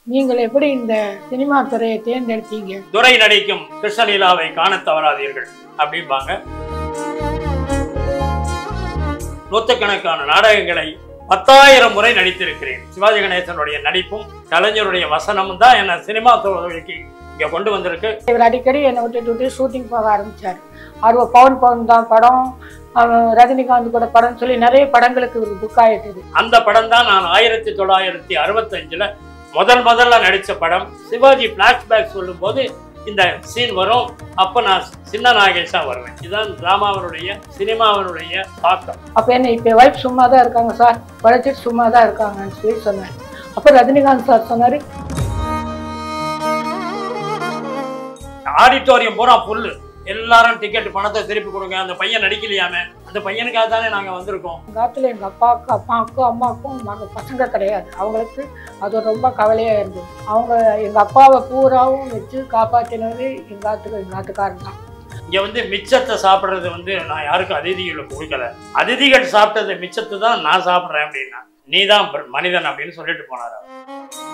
நீங்கள் எப்படி இந்த சினிமா துறையை தேர்ந்தெடுத்தீங்க துரை நடிக்கும் கிருஷ்ணலீலாவை காணத் தவறாதீர்கள் அப்படிம்பாங்க நூற்றுக்கணக்கான நாடகங்களை பத்தாயிரம் முறை நடித்திருக்கிறேன் சிவாஜி கணேசனுடைய நடிப்பும் கலைஞருடைய வசனமும் தான் என்னை சினிமா துறைக்கு இங்க கொண்டு வந்திருக்கு இவர் அடிக்கடி என்னை விட்டுட்டு விட்டு ஷூட்டிங் போக ஆரம்பிச்சார் அறுபது பவுன் பவுன் தான் படம் அவன் ரஜினிகாந்த் கூட படம் சொல்லி நிறைய படங்களுக்கு இவர் புக் ஆயிட்டுது அந்த படம் தான் நான் ஆயிரத்தி தொள்ளாயிரத்தி அறுபத்தஞ்சுல முதல் முதல்ல நடிச்ச படம் சிவாஜி பிளாஷ்பேக் சொல்லும்போது இந்த சீன் வரும் அப்ப நான் சின்ன நாகேஷா வருவேன் இதுதான் டிராமாவினுடைய சினிமாவினுடைய தாக்கம் அப்போ என்ன இப்போ ஒய்ஃப் சும்மா தான் இருக்காங்க சார் படிச்சுட்டு சும்மா தான் இருக்காங்கன்னு சொல்லி சொன்னேன் அப்போ ரஜினிகாந்த் சார் சொன்னார் ஆடிட்டோரியம் பூரா புல்லு எல்லாரும் டிக்கெட் பணத்தை திருப்பி கொடுங்க அந்த பையன் நடிக்கலையாமே அந்த பையனுக்காக தானே நாங்க வந்திருக்கோம் எங்கள் காலத்தில் எங்கள் அப்பாவுக்கு அம்மாவுக்கும் அம்மாவுக்கும் மக பசங்க கிடையாது அவங்களுக்கு அது ரொம்ப கவலையாக இருந்தது அவங்க எங்கள் அப்பாவை பூராவும் வச்சு காப்பாற்றினது எங்கள் ஆத்துக்கு எங்கள் ஆத்துக்காரன் தான் இங்க வந்து மிச்சத்தை சாப்பிடுறது வந்து நான் யாருக்கும் அதிதிகளுக்கு கொடுக்கல அதிதிகள் சாப்பிட்டது மிச்சத்தை தான் நான் சாப்பிட்றேன் அப்படின்னா நீ தான் மனிதன் அப்படின்னு சொல்லிட்டு போனார் அவர்.